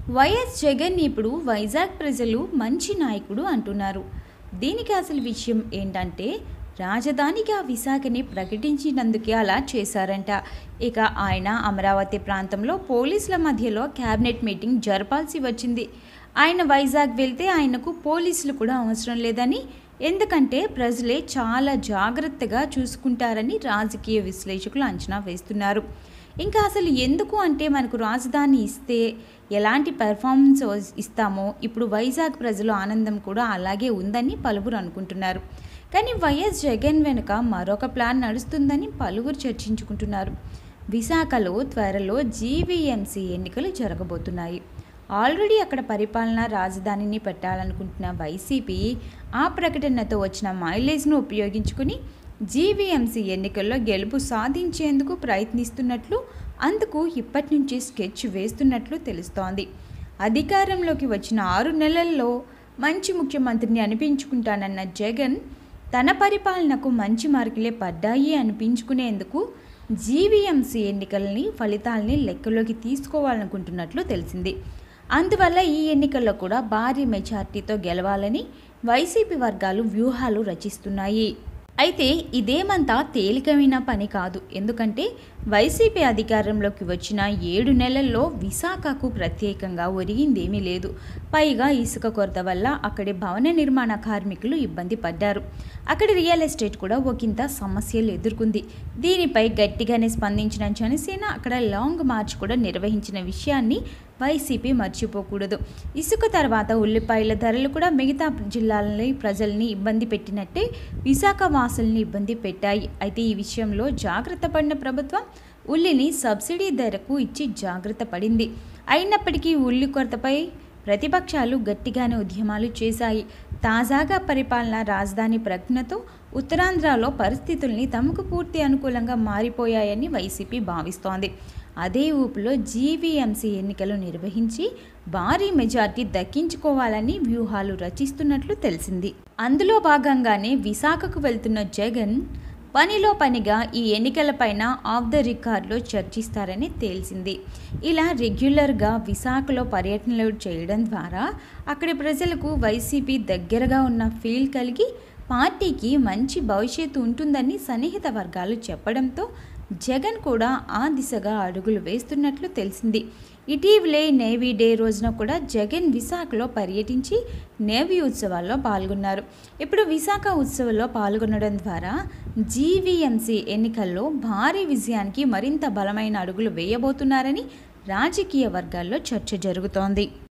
YS Jagan ఇప్పుడు వైజాగ్ ప్రజలు మంచి నాయకుడు అంటున్నారు దీనికి అసలు విషయం ఏంటంటే రాజధానిగా విశాఖని ప్రకటించినందుకే అలా చేశారంట ఇక ఆయన అమరావతి ప్రాంతంలో పోలీసుల మధ్యలో క్యాబినెట్ మీటింగ్ జరపాల్సి వచ్చింది ఆయన వైజాగ్ వెళ్తే ఆయనకు పోలీసులు కూడా అవసరం లేదని ఎందుకంటే ప్రజలే చాలా జాగ్రత్తగా చూసుకుంటారని రాజకీయ విశ్లేషకులు అంచనా వేస్తున్నారు ఇంకా అసలు ఎందుకు అంటే మనకు రాజధాని ఇస్తే ఎలాంటి పెర్ఫార్మెన్స్ ఇస్తామో ఇప్పుడు వైజాగ్ ప్రజల ఆనందం కూడా అలాగే ఉందని పలువురు అనుకుంటున్నారు కానీ వైఎస్ జగన్ వెనుక మరొక ప్లాన్ నడుస్తుందని పలువురు చర్చించుకుంటున్నారు విశాఖలో త్వరలో జీవీఎంసీ ఎన్నికలు జరగబోతున్నాయి ఆల్రెడీ అక్కడ పరిపాలన రాజధానిని పెట్టాలనుకుంటున్న వైసీపీ ఆ ప్రకటనతో వచ్చిన మైలేజ్ను ఉపయోగించుకుని జీవీఎంసీ ఎన్నికల్లో గెలుపు సాధించేందుకు ప్రయత్నిస్తున్నట్లు అందుకు ఇప్పటి నుంచి స్కెచ్ వేస్తున్నట్లు తెలుస్తోంది అధికారంలోకి వచ్చిన ఆరు నెలల్లో మంచి ముఖ్యమంత్రిని అనిపించుకుంటానన్న జగన్ తన పరిపాలనకు మంచి మార్కులే పడ్డాయి అనిపించుకునేందుకు జీవీఎంసీ ఎన్నికలని ఫలితాలని లెక్కలోకి తీసుకోవాలనుకుంటున్నట్లు తెలిసింది అందువల్ల ఈ ఎన్నికల్లో కూడా భారీ మెజార్టీతో గెలవాలని వైసీపీ వర్గాలు వ్యూహాలు రచిస్తున్నాయి అయితే ఇదేమంతా తేలికమైన పని కాదు ఎందుకంటే వైసీపీ అధికారంలోకి వచ్చిన ఏడు నెలల్లో విశాఖకు ప్రత్యేకంగా ఒరిగిందేమీ లేదు పైగా ఇసుక కొరత వల్ల అక్కడి భవన నిర్మాణ కార్మికులు ఇబ్బంది పడ్డారు అక్కడి రియల్ ఎస్టేట్ కూడా ఒకంత సమస్యలు ఎదుర్కొంది దీనిపై గట్టిగానే స్పందించిన జనసేన అక్కడ లాంగ్ మార్చ్ కూడా నిర్వహించిన విషయాన్ని వైసీపీ మర్చిపోకూడదు ఇసుక తర్వాత ఉల్లిపాయల ధరలు కూడా మిగతా జిల్లాలని ప్రజల్ని ఇబ్బంది పెట్టినట్టే విశాఖ వాసుల్ని ఇబ్బంది పెట్టాయి అయితే ఈ విషయంలో జాగ్రత్త పడిన ప్రభుత్వం ఉల్లిని సబ్సిడీ ధరకు ఇచ్చి జాగ్రత్త పడింది అయినప్పటికీ ఉల్లి కొరతపై ప్రతిపక్షాలు గట్టిగానే ఉద్యమాలు చేశాయి తాజాగా పరిపాలన రాజధాని ప్రజ్ఞతో ఉత్తరాంధ్రలో పరిస్థితుల్ని తమకు పూర్తి అనుకూలంగా మారిపోయాయని వైసీపీ భావిస్తోంది అదే ఊపులో జీవీఎంసీ ఎన్నికలు నిర్వహించి భారీ మెజార్టీ దక్కించుకోవాలని వ్యూహాలు రచిస్తున్నట్లు తెలిసింది అందులో భాగంగానే విశాఖకు వెళ్తున్న జగన్ పనిలో పనిగా ఈ ఎన్నికలపైన ఆఫ్ ద రికార్డ్లో చర్చిస్తారని తేల్చింది ఇలా రెగ్యులర్గా విశాఖలో పర్యటనలు చేయడం ద్వారా అక్కడి ప్రజలకు వైసీపీ దగ్గరగా ఉన్న ఫీల్ కలిగి పార్టీకి మంచి భవిష్యత్తు ఉంటుందని సన్నిహిత వర్గాలు చెప్పడంతో జగన్ కూడా ఆ దిశగా అడుగులు వేస్తున్నట్లు తెలిసింది ఇటీవలే నేవీ డే రోజున కూడా జగన్ విశాఖలో పర్యటించి నేవీ ఉత్సవాల్లో పాల్గొన్నారు ఇప్పుడు విశాఖ ఉత్సవంలో పాల్గొనడం ద్వారా జీవీఎంసీ ఎన్నికల్లో భారీ విజయానికి మరింత బలమైన అడుగులు వేయబోతున్నారని రాజకీయ వర్గాల్లో చర్చ జరుగుతోంది